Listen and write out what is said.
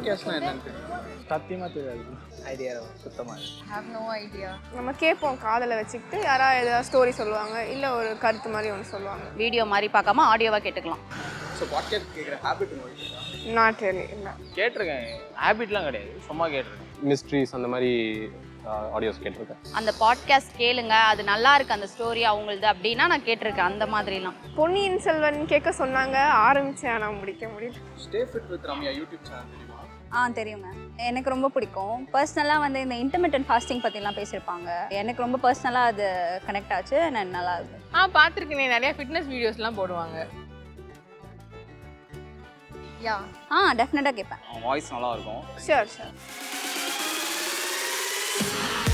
பாட்காஸ்ட்னா என்னன்னு தெரியும் சத்தியமாக தெரியாது ஐடியா சுத்தமாக ஹாவ் நோ ஐடியா நம்ம கேட்போம் காதில் வச்சுக்கிட்டு யாராவது ஏதாவது ஸ்டோரி சொல்லுவாங்க இல்லை ஒரு கருத்து மாதிரி ஒன்று சொல்லுவாங்க வீடியோ மாதிரி பார்க்காம ஆடியோவாக கேட்டுக்கலாம் ஸோ பாட்காஸ்ட் கேட்குற ஹேபிட் உங்களுக்கு நாட் ரியலி இல்லை கேட்டிருக்கேன் ஹேபிட்லாம் கிடையாது சும்மா கேட்டிருக்கேன் மிஸ்ட்ரிஸ் அந்த மாதிரி ஆடியோஸ் கேட்டிருக்கேன் அந்த பாட்காஸ்ட் கேளுங்க அது நல்லா இருக்கு அந்த ஸ்டோரி அவங்களது அப்படின்னா நான் கேட்டிருக்கேன் அந்த மாதிரிலாம் பொன்னியின் செல்வன் கேட்க சொன்னாங்க ஆரம்பிச்சேன் ஆனால் முடிக்க முடியல stay fit with Ramya YouTube channel தெரியுமா ஆ தெரியுங்க எனக்கு ரொம்ப பிடிக்கும் பர்சனலாக வந்து இந்த இன்டர்மீடியன் ஃபாஸ்டிங் பற்றிலாம் பேசியிருப்பாங்க எனக்கு ரொம்ப பர்சனலாக அது கனெக்ட் ஆச்சு நான் நல்லா இருக்கு ஆ பார்த்துருக்கேனே நிறைய ஃபிட்னஸ் வீடியோஸ்லாம் போடுவாங்க யா ஆ டெஃபினட்டாக கேட்பேன் வாய்ஸ் நல்லா இருக்கும் ஷியோர் ஷியோர்